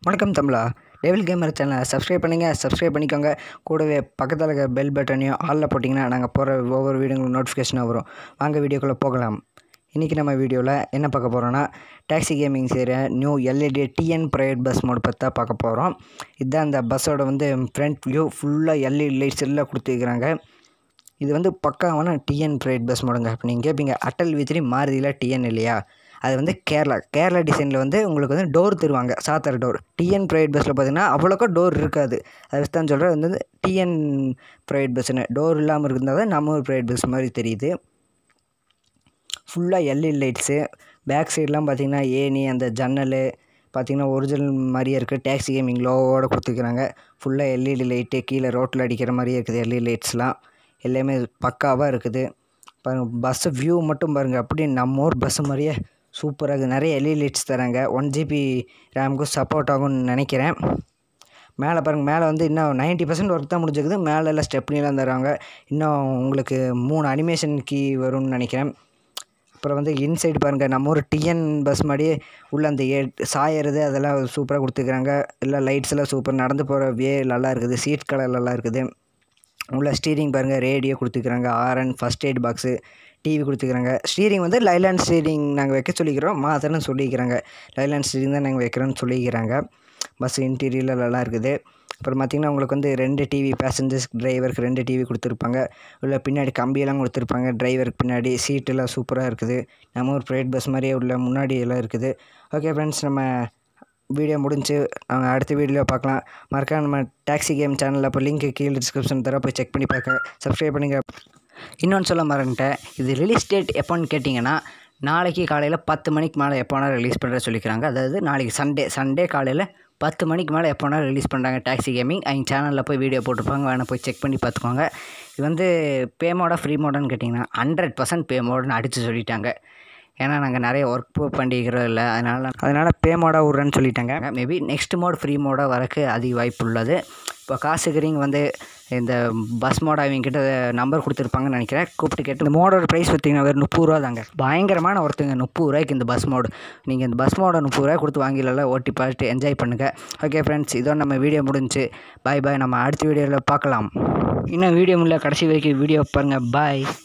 வணக்கம் தமிழா devil gamer சேனலை சப்ஸ்கிரைப் பண்ணுங்கள் சப்ஸ்கிரைப் பண்ணிக்கோங்க கூடவே பக்கத்தில் இருக்க பெல் பட்டனையும் ஆலில் போட்டிங்கன்னா நாங்கள் போகிற ஒவ்வொரு வீடியோங்களும் நோட்டிஃபிகேஷனாக வரும் வாங்க வீடியோக்குள்ளே போகலாம் இன்றைக்கி நம்ம வீடியோவில் என்ன பார்க்க போகிறோன்னா டாக்ஸி கேமிங் செய்கிற new LED TN private bus mode பற்றி தான் பார்க்க போகிறோம் இதுதான் அந்த பஸ்ஸோட வந்து ஃப்ரண்ட் வியூ ஃபுல்லாக எல்இடி லைட்ஸ் எல்லாம் கொடுத்துருக்குறாங்க இது வந்து பக்காவான டிஎன் ப்ரைவேட் பஸ் மோடுங்க இப்போ நீங்கள் கேட்பீங்க அட்டல் வித்ரி மாருதியில் டிஎன் இல்லையா அது வந்து கேரளா கேரளா டிசைனில் வந்து உங்களுக்கு வந்து டோர் தருவாங்க சாத்தர டோர் டிஎன் ப்ரைவேட் பஸ்ஸில் பார்த்தீங்கன்னா அவ்வளோக்கா டோர் இருக்காது அதை வச்சு தான் சொல்கிறேன் வந்து டிஎன் ப்ரைவேட் பஸ்ஸுன்னு டோர் இல்லாமல் இருந்தால் தான் நம்ம ஒரு ப்ரைவேட் பஸ் மாதிரி தெரியுது ஃபுல்லாக எல்இடி லைட்ஸு பேக் சைட்லாம் பார்த்தீங்கன்னா ஏணி அந்த ஜன்னல் பார்த்தீங்கன்னா ஒரிஜினல் மாதிரியே இருக்குது டேக்ஸி கேமிங் லோவோட கொடுத்துருக்குறாங்க ஃபுல்லாக எல்இடி லைட்டு கீழே ரோட்டில் அடிக்கிற மாதிரியே இருக்குது எல்இடி லைட்ஸ்லாம் எல்லாமே பக்காவாக இருக்குது பாருங்கள் பஸ்ஸு வியூ மட்டும் பாருங்கள் அப்படியே நம்ம ஊர் பஸ்ஸு மாதிரியே சூப்பராக இருக்குது நிறைய எல்இடி லைட்ஸ் தராங்க ஒன் ஜிபி ரேமுக்கும் சப்போர்ட் ஆகும்னு நினைக்கிறேன் மேலே பாருங்கள் மேலே வந்து இன்னும் நைன்ட்டி பர்சன்ட் ஒர்க் தான் முடிஞ்சிருக்குது மேலே எல்லாம் ஸ்டெப்னிலாம் தராங்க இன்னும் உங்களுக்கு மூணு அனிமேஷன் கீ வரும்னு நினைக்கிறேன் அப்புறம் வந்து இன்சைடு பாருங்கள் நம்ம ஒரு டிஎன் பஸ் மாதிரியே உள்ள அந்த ஏ சாயறது அதெல்லாம் சூப்பராக கொடுத்துருக்குறாங்க எல்லாம் லைட்ஸ் எல்லாம் சூப்பர் நடந்து போகிற வே நல்லா இருக்குது சீட் கலர் நல்லா இருக்குது உள்ள ஸ்டீரிங் பாருங்கள் ரேடியோ கொடுத்துருக்குறாங்க ஆர்என் ஃபஸ்ட் எய்ட் பாக்ஸு டிவி கொடுத்துருக்குறாங்க ஸ்டீரிங் வந்து லைலாண்ட் ஸ்டீரிங் நாங்கள் வைக்க சொல்லிக்கிறோம் மாத்திரன்னு சொல்லிக்கிறாங்க லைலாண்ட் ஸ்டீரிங் தான் நாங்கள் வைக்கிறோன்னு சொல்லிக்கிறாங்க பஸ் இன்டீரியரில் நல்லா இருக்குது அப்புறம் பார்த்திங்கன்னா உங்களுக்கு வந்து ரெண்டு டிவி பேசஞ்சர்ஸ் டிரைவருக்கு ரெண்டு டிவி கொடுத்துருப்பாங்க உள்ள பின்னாடி கம்பியெல்லாம் கொடுத்துருப்பாங்க டிரைவருக்கு பின்னாடி சீட்டெல்லாம் சூப்பராக இருக்குது நம்ம ஒரு ப்ரைவேட் பஸ் மாதிரியே உள்ள முன்னாடி எல்லாம் இருக்குது ஓகே ஃப்ரெண்ட்ஸ் நம்ம வீடியோ முடிஞ்சு நாங்கள் அடுத்த வீடியோவில் பார்க்கலாம் மறக்காம நம்ம டாக்ஸி கேம் சேனலில் இப்போ லிங்க் கீழே டிஸ்கிரிப்ஷன் தர போய் செக் பண்ணி பார்க்க சப்ஸ்கிரைப் பண்ணுங்கள் இன்னொன்று சொல்ல மறந்துட்டேன் இது ரிலீஸ் டேட் எப்போன்னு கேட்டிங்கன்னா நாளைக்கு காலையில் பத்து மணிக்கு மேலே எப்போ வேணால் ரிலீஸ் பண்ணுற சொல்லிக்கிறாங்க அதாவது நாளைக்கு சண்டே சண்டே காலையில் பத்து மணிக்கு மேலே எப்போ வேணால் ரிலீஸ் பண்ணுறாங்க டாக்ஸி கேமிங் அவங்க சேனலில் போய் வீடியோ போட்டிருப்பாங்க வேணால் போய் செக் பண்ணி பார்த்துக்கோங்க இது வந்து பே மோடா ஃப்ரீ மோடான்னு கேட்டிங்கன்னா ஹண்ட்ரட் பர்சன்ட் பே மோடுன்னு அடித்து சொல்லிட்டாங்க ஏன்னா நாங்கள் நிறைய ஒர்க் பண்ணிக்கிறோம் இல்லை அதனால் அதனால் பே மோடாக விட்றேன்னு சொல்லிட்டாங்க மேபி நெக்ஸ்ட் மோட் ஃப்ரீ மோடாக வரக்கு அதிக வாய்ப்பு உள்ளது இப்போ காசுக்கிறீங்க வந்து இந்த பஸ் மோட அவங்கக்கிட்ட நம்பர் கொடுத்துருப்பாங்கன்னு நினைக்கிறேன் கூப்பிட்டு கேட்டு இந்த மோடோட ப்ரைஸ் பார்த்தீங்கன்னா வெறும் முப்பது ரூபா தாங்க பயங்கரமான ஒருத்தங்க முப்பது ரூபாய்க்கு இந்த பஸ் மோடு நீங்கள் இந்த பஸ் மோட முப்பது ரூபாய் கொடுத்து வாங்கிடல ஓட்டி பார்த்து என்ஜாய் பண்ணுங்கள் ஓகே ஃப்ரெண்ட்ஸ் இதோ நம்ம வீடியோ முடிஞ்சு பாய் பாய் நம்ம அடுத்த வீடியோவில் பார்க்கலாம் இன்னும் வீடியோ முடியல கடைசி வரைக்கும் வீடியோ பாருங்கள் பாய்